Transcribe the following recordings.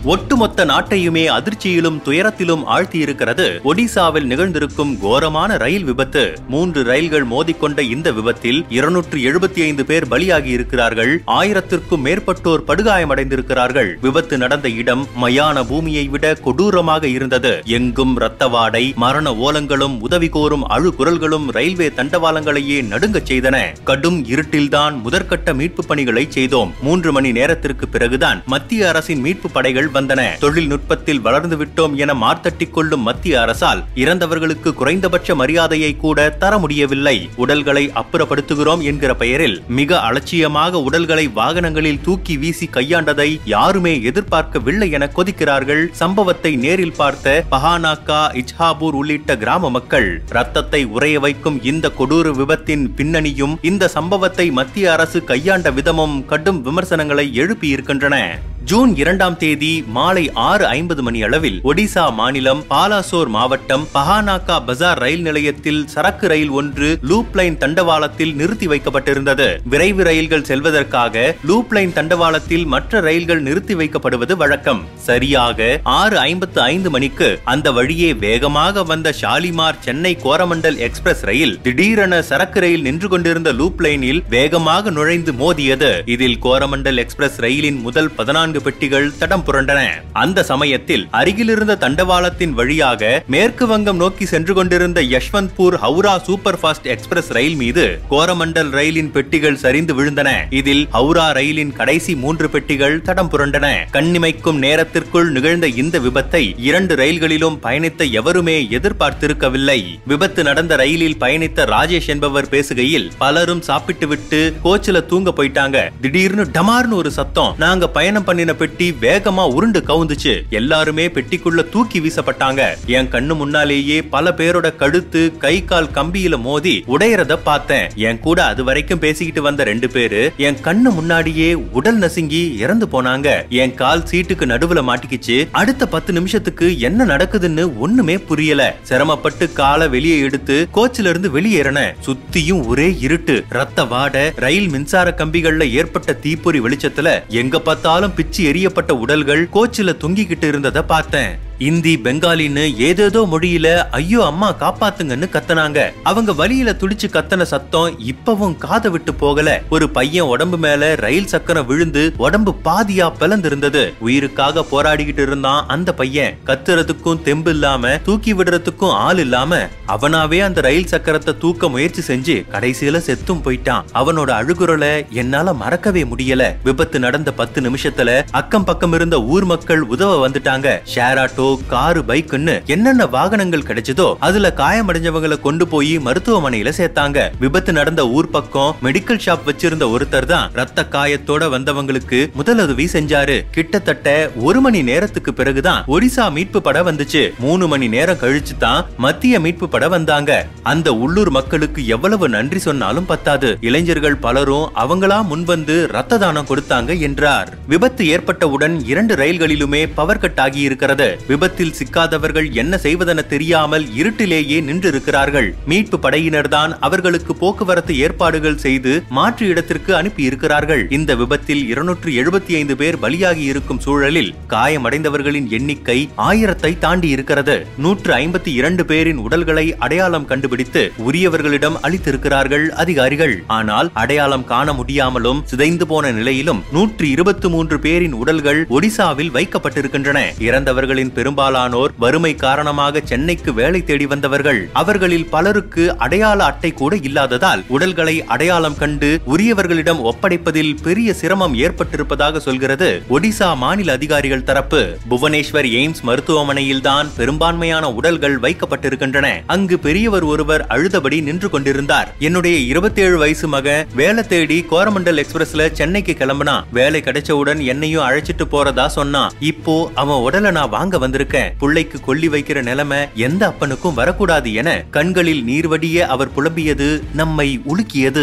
ஒட்டுமொத்த நாட்டையுமே அதிர்ச்சியிலும் துயரத்திலும் ஆழ்த்தியிருக்கிறது ஒடிசாவில் நிகழ்ந்திருக்கும் கோரமான ரயில் விபத்து மூன்று ரயில்கள் மோதிக்கொண்ட இந்த விபத்தில் இருநூற்று எழுபத்தி ஐந்து பேர் பலியாகி இருக்கிறார்கள் ஆயிரத்திற்கும் மேற்பட்டோர் படுகாயமடைந்திருக்கிறார்கள் விபத்து நடந்த இடம் மயான பூமியை விட கொடூரமாக இருந்தது எங்கும் ரத்த வாடை மரண ஓலங்களும் உதவி கோரும் அழு குரல்களும் ரயில்வே தண்டவாளங்களையே நடுங்கச் செய்தன கடும் இருட்டில்தான் முதற்கட்ட மீட்பு பணிகளை செய்தோம் மூன்று மணி நேரத்திற்கு பிறகுதான் மத்திய அரசின் மீட்பு படைகள் வந்தன தொழில்நுட்பத்தில் வளர்ந்து விட்டோம் என மார்த்தட்டிக் கொள்ளும் மத்திய அரசால் இறந்தவர்களுக்கு குறைந்தபட்ச மரியாதையை கூட தர முடியவில்லை உடல்களை அப்புறப்படுத்துகிறோம் என்கிற பெயரில் மிக அலட்சியமாக உடல்களை வாகனங்களில் தூக்கி வீசி கையாண்டதை யாருமே எதிர்பார்க்கவில்லை என கொதிக்கிறார்கள் சம்பவத்தை நேரில் பார்த்த பஹானாக்கா இச்ஹாபூர் உள்ளிட்ட கிராம மக்கள் ரத்தத்தை உறைய வைக்கும் இந்த கொடூர விபத்தின் பின்னணியும் இந்த சம்பவத்தை மத்திய அரசு கையாண்ட விதமும் கடும் விமர்சனங்களை எழுப்பியிருக்கின்றன ஜூன் இரண்டாம் தேதி மாலை ஆறு ஐம்பது மணி அளவில் ஒடிசா மாநிலம் பாலாசோர் மாவட்டம் பஹானாக்கா பஜார் ரயில் நிலையத்தில் சரக்கு ரயில் ஒன்று லூப் லைன் தண்டவாளத்தில் நிறுத்தி வைக்கப்பட்டிருந்தது விரைவு ரயில்கள் செல்வதற்காக லூப் லைன் தண்டவாளத்தில் மற்ற ரயில்கள் நிறுத்தி வைக்கப்படுவது வழக்கம் சரியாக ஆறு ஐம்பத்து ஐந்து மணிக்கு அந்த வழியே வேகமாக வந்த ஷாலிமார் சென்னை கோரமண்டல் எக்ஸ்பிரஸ் ரயில் திடீரென சரக்கு ரயில் நின்று கொண்டிருந்த லூப் லைனில் வேகமாக நுழைந்து மோதியது இதில் கோரமண்டல் எக்ஸ்பிரஸ் ரயிலின் முதல் பதினான்கு பெட்டிகள் தடம் புரண்டன அந்த சமயத்தில் அருகிலிருந்த தண்டவாளத்தின் வழியாக மேற்கு வங்கம் நோக்கி சென்று கொண்டிருந்த Yeshwanthpur Howrah super fast express ரயில் மீது கோரமண்டல் ரயிலின் பெட்டிகள் சரிந்து விழுந்தன இதில் ஹவுரா ரயிலின் கடைசி மூன்று பெட்டிகள் தடம் புரண்டன கண்ணிமைக்கும் நேரத்திற்குள் நிகழ்ந்த இந்த விபத்தை இரண்டு ரயில்களிலும் பயணித்த எவருமே எதிர்பார்த்திருக்கவில்லை விபத்து நடந்த ரயிலில் பயணித்த ராஜேஷ் என்பவர் பேசுகையில் பலரும் சாப்பிட்டு விட்டு கோச்சில தூங்க போயிட்டாங்க திடீர்னு டமார்னு ஒரு சத்தம் நாங்க பயணம் பண்ணின பெட்டி வேகமா உருண்டு கவுந்துச்சு எல்லாருமே பெட்டிக்குள்ள தூக்கி வீசப்பட்டாங்க என் கண்ணு முன்னாலேயே பல பேரோட கழுத்து கை கால் கம்பியில மோதி உடையறத பார்த்தேன் என் கூட அது வரைக்கும் பேசிக்கிட்டு வந்த ரெண்டு பேரு என் கண்ணு முன்னாடியே உடல் நசுங்கி இறந்து போனாங்க என் கால் சீட்டுக்கு நடுவுல மாட்டிக்கிச்சு அடுத்த பத்து நிமிஷத்துக்கு என்ன நடக்குதுன்னு ஒண்ணுமே புரியல சிரமப்பட்டு காலை வெளியே எடுத்து கோச்சில இருந்து வெளியேறின சுத்தியும் ஒரே இருட்டு ரத்த வாட ரயில் மின்சார கம்பிகள்ல ஏற்பட்ட தீப்பொறி வெளிச்சத்துல எங்க பார்த்தாலும் பிச்சு எரியப்பட்ட உடல்கள் கோச்சில தொங்கிக்கிட்டு இருந்தத பார்த்தேன் இந்தி பெங்காலின்னு ஏதேதோ மொழியில ஐயோ அம்மா காப்பாத்துங்கன்னு கத்துனாங்க அவங்க வழியில துடிச்சு கத்தன சத்தம் இப்பவும் காதை விட்டு போகல ஒரு பையன் உடம்பு மேல ரயில் சக்கரம் விழுந்து உடம்பு பாதியா பிளந்திருந்தது உயிருக்காக போராடிக்கிட்டு இருந்தான் அந்த பையன் கத்துறதுக்கும் தெம்பு இல்லாம தூக்கி விடுறதுக்கும் ஆள் இல்லாம அவனாவே அந்த ரயில் சக்கரத்தை தூக்க முயற்சி செஞ்சு கடைசியில செத்தும் போயிட்டான் அவனோட அழுகுரலை என்னால மறக்கவே முடியல விபத்து நடந்த பத்து நிமிஷத்துல அக்கம் பக்கம் இருந்த ஊர் மக்கள் உதவ வந்துட்டாங்க ஷேர் ஆட்டோ காரு பைக்குன்னு என்னென்ன வாகனங்கள் கிடைச்சதோ அதுல காயமடைஞ்சவங்களை கொண்டு போய் மருத்துவமனையில சேர்த்தாங்க விபத்து நடந்த ஊர் பக்கம் மெடிக்கல் ஷாப் வச்சிருந்த ஒருத்தர் தான் ரத்த காயத்தோட வந்தவங்களுக்கு முதலுதவி செஞ்சாரு கிட்டத்தட்ட ஒரு மணி நேரத்துக்கு பிறகுதான் ஒடிசா மீட்பு பட வந்துச்சு மூணு மணி நேரம் கழிச்சு தான் மத்திய மீட்பு பட வந்தாங்க அந்த உள்ளூர் மக்களுக்கு எவ்வளவு நன்றி சொன்னாலும் பத்தாது இளைஞர்கள் பலரும் அவங்களா முன்வந்து ரத்த தானம் கொடுத்தாங்க என்றார் விபத்து ஏற்பட்டவுடன் இரண்டு ரயில்களிலுமே பவர் கட் ஆகி இருக்கிறது விபத்தில் சிக்காதவர்கள் என்ன செய்வதென தெரியாமல் இருட்டிலேயே நின்று இருக்கிறார்கள் மீட்பு படையினர் தான் அவர்களுக்கு போக்குவரத்து ஏற்பாடுகள் செய்து மாற்று இடத்திற்கு அனுப்பி இருக்கிறார்கள் இந்த விபத்தில் இருநூற்று எழுபத்தி ஐந்து பேர் பலியாகி இருக்கும் சூழலில் காயமடைந்தவர்களின் எண்ணிக்கை ஆயிரத்தை தாண்டி இருக்கிறது நூற்று ஐம்பத்தி இரண்டு பேரின் உடல்களை அடையாளம் கண்டுபிடித்து உரியவர்களிடம் அளித்திருக்கிறார்கள் அதிகாரிகள் ஆனால் அடையாளம் காண முடியாமலும் சிதைந்து போன நிலையிலும் நூற்று இருபத்தி மூன்று பேரின் உடல்கள் ஒடிசாவில் வைக்கப்பட்டிருக்கின்றன இறந்தவர்களின் பெரும்பாலானோர் வறுமை காரணமாக சென்னைக்கு வேலை தேடி வந்தவர்கள் அவர்களில் பலருக்கு அடையாள அட்டை கூட இல்லாததால் உடல்களை அடையாளம் கண்டு உரியவர்களிடம் ஒப்படைப்பதில் பெரிய சிரமம் ஏற்பட்டிருப்பதாக சொல்கிறது ஒடிசா மாநில அதிகாரிகள் தரப்பு புவனேஸ்வர் எய்ம்ஸ் மருத்துவமனையில் தான் பெரும்பான்மையான உடல்கள் வைக்கப்பட்டிருக்கின்றன அங்கு பெரியவர் ஒருவர் அழுதபடி நின்று கொண்டிருந்தார் என்னுடைய இருபத்தேழு வயசு மகன் வேலை தேடி கோரமண்டல் எக்ஸ்பிரஸ்ல சென்னைக்கு கிளம்புனான் வேலை கிடைச்சவுடன் என்னையும் அழைச்சிட்டு போறதா சொன்னான் இப்போ அவன் உடலை நான் வாங்க வந்திருக்கேன் புள்ளைக்கு கொல்லி வைக்கிற நிலைமை எந்த அப்பனுக்கும் வரக்கூடாது என கண்களில் நீர் வடிய அவர் புலம்பியது நம்மை உலுக்கியது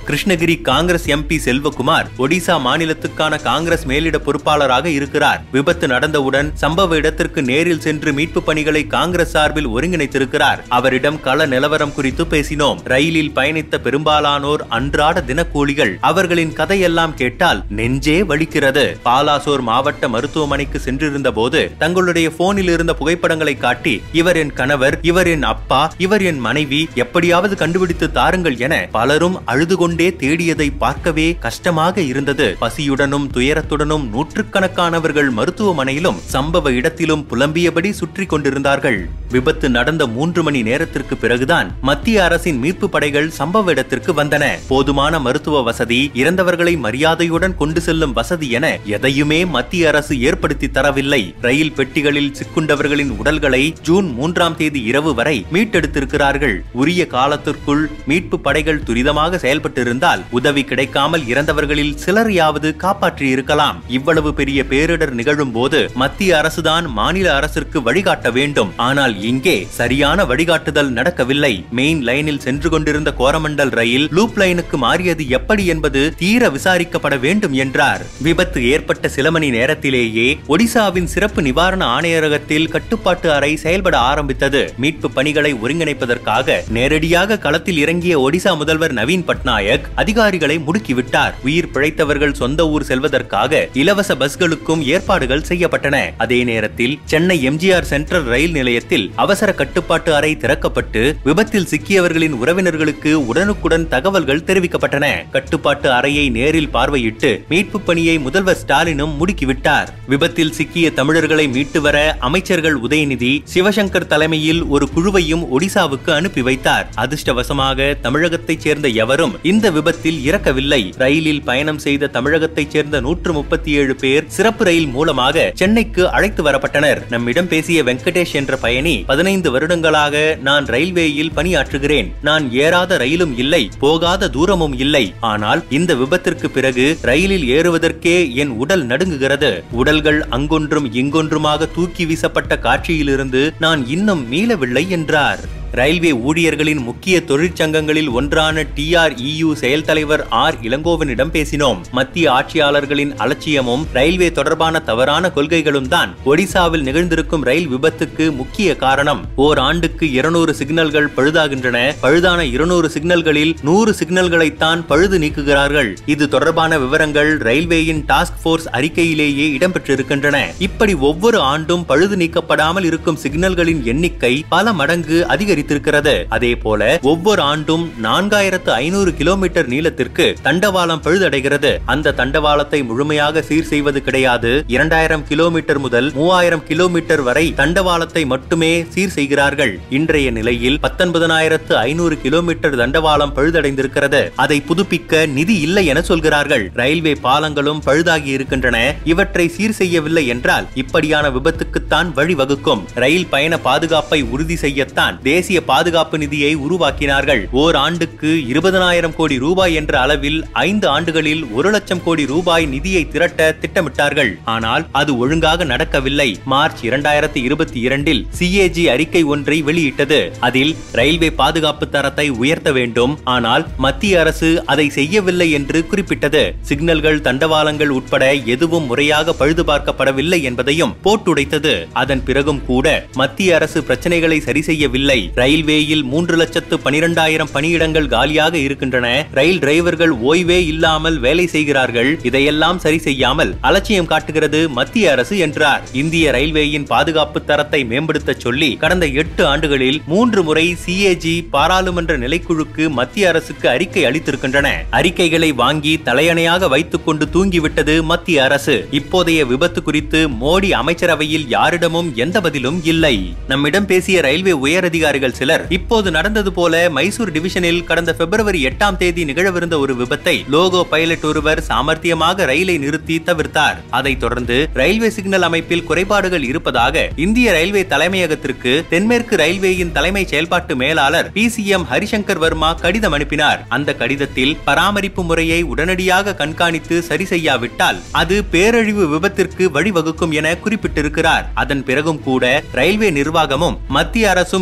கிருஷ்ணகிரி காங்கிரஸ் எம்பி செல்வகுமார் ஒடிசா மாநிலத்துக்கான காங்கிரஸ் மேலிட பொறுப்பாளராக இருக்கிறார் விபத்து நடந்தவுடன் சம்பவ இடத்திற்கு நேரில் சென்று மீட்பு பணிகளை காங்கிரஸ் சார்பில் ஒருங்கிணைத்திருக்கிறார் அவரிடம் கள நிலவரம் குறித்து பேசினோம் ரயிலில் பயணித்த பெரும்பாலானோர் அன்றாட தினக்கூலிகள் அவர்களின் கதையெல்லாம் கேட்டால் நெஞ்சே வலிக்கிறது பாலாசோர் மாவட்ட மருத்துவமனைக்கு சென்றிருந்த போது தங்களுடைய போனில் இருந்த புகைப்படங்களை காட்டி இவர் என் கணவர் இவர் என் அப்பா இவர் என் மனைவி எப்படியாவது கண்டுபிடித்து தாருங்கள் என பலரும் அழுது கொண்டே தேடியதை பார்க்கவே கஷ்டமாக இருந்தது பசியுடனும் துயரத்துடனும் நூற்றுக்கணக்கானவர்கள் மருத்துவமனையிலும் சம்பவ இடத்திலும் புலம்பியபடி சுற்றி கொண்டிருந்தார்கள் விபத்து நடந்த மூன்று மணி நேரத்திற்கு பிறகுதான் மத்திய அரசின் மீட்பு படைகள் சம்பவ இடத்திற்கு வந்தன போதுமான மருத்துவ வசதி இறந்தவர்களை மரியாதையுடன் கொண்டு செல்லும் வசதி என எதையுமே மத்திய அரசு ஏற்படுத்தி தரவில்லை ரயில் பெட்டிகளில் சிக்குண்டவர்களின் உடல்களை ஜூன் மூன்றாம் தேதி இரவு வரை மீட்டெடுத்திருக்கிறார்கள் உரிய காலத்திற்குள் மீட்பு படைகள் துரிதமாக செயல்பட்டிருந்தால் உதவி கிடைக்காமல் இறந்தவர்களில் சிலரையாவது காப்பாற்றி இருக்கலாம் இவ்வளவு பெரிய பேரிடர் நிகழும் போது மத்திய அரசுதான் மாநில அரசிற்கு வழிகாட்ட வேண்டும் ஆனால் இங்கே சரியான வழிகாட்டுதல் நடக்கவில்லை மெயின் லைனில் சென்று கொண்டிருந்த கோரமண்டல் ரயில் லூப் லைனுக்கு மாறியது எப்படி என்பது தீர விசாரிக்கப்பட வேண்டும் என்றார் விபத்து ஏற்பட்ட சில மணி நேரத்திலேயே ஒடிசாவின் சிறப்பு நிவாரண ஆணையரகத்தில் கட்டுப்பாட்டு அறை செயல்பட ஆரம்பித்தது மீட்பு பணிகளை ஒருங்கிணைப்பதற்காக நேரடியாக களத்தில் இறங்கிய ஒடிசா முதல்வர் நவீன் பட்நாயக் அதிகாரிகளை முடுக்கிவிட்டார் உயிர் பிழைத்தவர்கள் சொந்த ஊர் செல்வதற்காக இலவச பஸ்களுக்கும் ஏற்பாடுகள் செய்யப்பட்டன அதே நேரத்தில் சென்னை எம்ஜிஆர் சென்ட்ரல் ரயில் நிலையத்தில் அவசர கட்டுப்பாட்டு அறை திறக்கப்பட்டு விபத்தில் சிக்கியவர்களின் உறவினர்களுக்கு உடனுக்குடன் தகவல்கள் தெரிவிக்கப்பட்டன கட்டுப்பாட்டு அறையை நேரில் பார்வையிட்டு மீட்பு பணியை முதல்வர் ஸ்டாலினும் முடுக்கிவிட்டார் விபத்தில் சிக்கிய தமிழர்களை மீட்டு வர அமைச்சர்கள் உதயநிதி சிவசங்கர் தலைமையில் ஒரு குழுவையும் ஒடிசாவுக்கு அனுப்பி வைத்தார் அதிர்ஷ்டவசமாக தமிழகத்தைச் சேர்ந்த எவரும் இந்த விபத்தில் இறக்கவில்லை ரயிலில் பயணம் செய்த தமிழகத்தைச் சேர்ந்த நூற்று முப்பத்தி ஏழு பேர் சிறப்பு ரயில் மூலமாக சென்னைக்கு அழைத்து வரப்பட்டனர் நம்மிடம் பேசிய வெங்கடேஷ் என்ற பயணி பதினைந்து வருடங்களாக நான் ரயில்வேயில் பணியாற்றுகிறேன் நான் ஏறாத ரயிலும் இல்லை போகாத தூரமும் இல்லை ஆனால் இந்த விபத்திற்கு பிறகு ரயிலில் ஏறுவதற்கே என் உடல் நடுங்குகிறது உடல்கள் அங்கொன்றும் இங்கொன்றுமாக தூக்கி வீசப்பட்ட காட்சியிலிருந்து நான் இன்னும் மீளவில்லை என்றார் ரயில்வே ஊழியர்களின் முக்கிய தொழிற்சங்கங்களில் ஒன்றான டிஆர்இயு செயல் தலைவர் ஆர் இளங்கோவனிடம் பேசினோம் மத்திய ஆட்சியாளர்களின் அலட்சியமும் ரயில்வே தொடர்பான தவறான கொள்கைகளும் தான் ஒடிசாவில் நிகழ்ந்திருக்கும் ரயில் விபத்துக்கு முக்கிய காரணம் ஓர் ஆண்டுக்கு இருநூறு சிக்னல்கள் பழுதாகின்றன பழுதான இருநூறு சிக்னல்களில் நூறு சிக்னல்களைத்தான் பழுது நீக்குகிறார்கள் இது தொடர்பான விவரங்கள் ரயில்வேயின் டாஸ்க் போர்ஸ் அறிக்கையிலேயே இடம்பெற்றிருக்கின்றன இப்படி ஒவ்வொரு ஆண்டும் பழுது நீக்கப்படாமல் இருக்கும் சிக்னல்களின் எண்ணிக்கை பல மடங்கு அதிகரித்து அதிகரித்திருக்கிறது அதே போல ஒவ்வொரு ஆண்டும் நான்காயிரத்து ஐநூறு கிலோமீட்டர் நீளத்திற்கு தண்டவாளம் பழுதடைகிறது அந்த தண்டவாளத்தை முழுமையாக சீர் செய்வது கிடையாது இரண்டாயிரம் கிலோமீட்டர் முதல் மூவாயிரம் கிலோமீட்டர் வரை தண்டவாளத்தை மட்டுமே சீர் செய்கிறார்கள் இன்றைய நிலையில் பத்தொன்பதனாயிரத்து ஐநூறு கிலோமீட்டர் தண்டவாளம் பழுதடைந்திருக்கிறது அதை புதுப்பிக்க நிதி இல்லை என சொல்கிறார்கள் ரயில்வே பாலங்களும் பழுதாகி இருக்கின்றன இவற்றை சீர் செய்யவில்லை என்றால் இப்படியான விபத்துக்குத்தான் வழிவகுக்கும் ரயில் பயண பாதுகாப்பை உறுதி செய்யத்தான் தேசிய பாதுகாப்பு நிதியை உருவாக்கினார்கள் ஓர் ஆண்டுக்கு இருபதனாயிரம் கோடி ரூபாய் என்ற அளவில் ஐந்து ஆண்டுகளில் ஒரு லட்சம் கோடி ரூபாய் நிதியை திரட்ட திட்டமிட்டார்கள் ஆனால் அது ஒழுங்காக நடக்கவில்லை மார்ச் இரண்டாயிரத்தி இருபத்தி இரண்டில் சிஏஜி அறிக்கை ஒன்றை வெளியிட்டது அதில் ரயில்வே பாதுகாப்பு தரத்தை உயர்த்த வேண்டும் ஆனால் மத்திய அரசு அதை செய்யவில்லை என்று குறிப்பிட்டது சிக்னல்கள் தண்டவாளங்கள் உட்பட எதுவும் முறையாக பழுது பார்க்கப்படவில்லை என்பதையும் போட்டுடைத்தது அதன் பிறகும் கூட மத்திய அரசு பிரச்சனைகளை சரி செய்யவில்லை ரயில்வேயில் மூன்று லட்சத்து பனிரெண்டாயிரம் பணியிடங்கள் காலியாக இருக்கின்றன ரயில் டிரைவர்கள் ஓய்வே இல்லாமல் வேலை செய்கிறார்கள் இதையெல்லாம் சரி செய்யாமல் அலட்சியம் காட்டுகிறது மத்திய அரசு என்றார் இந்திய ரயில்வேயின் பாதுகாப்பு தரத்தை மேம்படுத்த சொல்லி கடந்த எட்டு ஆண்டுகளில் மூன்று முறை சிஏஜி பாராளுமன்ற நிலைக்குழுக்கு மத்திய அரசுக்கு அறிக்கை அளித்திருக்கின்றன அறிக்கைகளை வாங்கி தலையணையாக வைத்துக் கொண்டு தூங்கிவிட்டது மத்திய அரசு இப்போதைய விபத்து குறித்து மோடி அமைச்சரவையில் யாரிடமும் எந்த பதிலும் இல்லை நம்மிடம் பேசிய ரயில்வே உயரதிகாரிகள் சிலர் இப்போது நடந்தது போல மைசூர் டிவிஷனில் கடந்த பிப்ரவரி எட்டாம் தேதி நிகழவிருந்த ஒரு விபத்தை லோகோ பைலட் ஒருவர் சாமர்த்தியமாக ரயிலை நிறுத்தி தவிர்த்தார் அதைத் தொடர்ந்து ரயில்வே சிக்னல் அமைப்பில் குறைபாடுகள் இருப்பதாக இந்திய ரயில்வே தலைமையகத்திற்கு தென்மேற்கு ரயில்வேயின் தலைமை செயல்பாட்டு மேலாளர் P C M Harishankar Varma கடிதம் அனுப்பினார் அந்த கடிதத்தில் பராமரிப்பு முறையை உடனடியாக கண்காணித்து சரி செய்யாவிட்டால் அது பேரழிவு விபத்திற்கு வழிவகுக்கும் என குறிப்பிட்டிருக்கிறார் அதன் பிறகும் கூட ரயில்வே நிர்வாகமும் மத்திய அரசும் விழித்துக்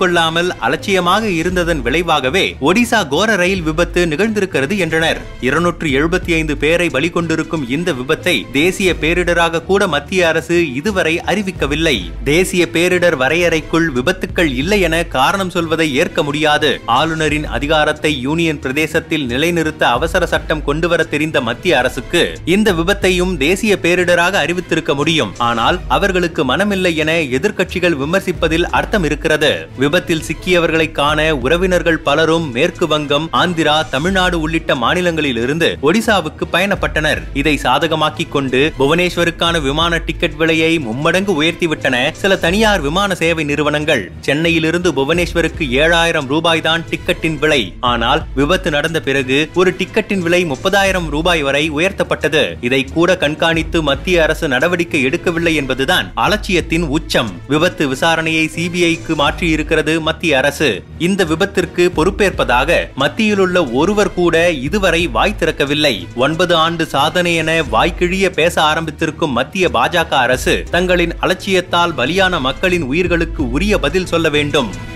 கொள்ளாமல் அலட்சியமாக இருந்ததன் விளைவாகவே ஒடிசா கோர ரயில் விபத்து நிகழ்ந்திருக்கிறது என்றனர் இருநூற்று எழுபத்தி ஐந்து பேரை பலி கொண்டிருக்கும் இந்த விபத்தை தேசிய பேரிடராக கூட மத்திய அரசு இதுவரை அறிவிக்கவில்லை தேசிய பேரிடர் வரையறைக்குள் விபத்துக்கள் இல்லை என காரணம் சொல்வதை ஏற்க முடியாது ஆளுநரின் அதிகாரத்தை யூனியன் பிரதேசத்தில் நிலைநிறுத்த அவசர சட்டம் கொண்டுவர தெரிந்த மத்திய அரசுக்கு இந்த விபத்தையும் தேசிய பேரிடராக அறிவித்திருக்க முடியும் ஆனால் அவர்களுக்கு மனமில்லை என எதிர்க்கட்சிகள் விமர்சிப்பதில் அர்த்தம் இருக்கிறது விபத்தில் சிக்கியவர்களை காண உறவினர்கள் பலரும் மேற்கு வங்கம் ஆந்திரா தமிழ்நாடு உள்ளிட்ட மாநிலங்களில் இருந்து ஒடிசாவுக்கு பயணப்பட்டனர் இதை சாதகமாக்கிக் கொண்டு புவனேஸ்வருக்கான விமான டிக்கெட் விலையை மும்மடங்கு உயர்த்திவிட்டன சில தனியார் விமான சேவை நிறுவனங்கள் சென்னையிலிருந்து புவனேஸ்வருக்கு ஏழாயிரம் ரூபாய் தான் டிக்கெட்டின் விலை ஆனால் விபத்து நடந்த பிறகு ஒரு டிக்கெட்டின் விலை முப்பதாயிரம் ரூபாய் வரை உயர்த்தப்பட்டது இதை கூட கண்காணித்து மத்திய அரசு நடவடிக்கை எடுக்கவில்லை என்பதுதான் அலட்சியத்தின் உச்சம் விபத்து விசாரணையை சிபிஐக்கு மாற்றி இருக்கிறது மத்திய அரசு இந்த விபத்திற்கு பொறுப்பேற்பதாக மத்தியில் உள்ள ஒருவர் கூட இதுவரை வாய் திறக்கவில்லை ஒன்பது ஆண்டு சாதனை என வாய்க்கிழிய பேச ஆரம்பித்திருக்கும் மத்திய பாஜக அரசு தங்களின் அலட்சியத்தால் பலியான மக்களின் உயிர்களுக்கு உரிய பதில் சொல்ல வேண்டும்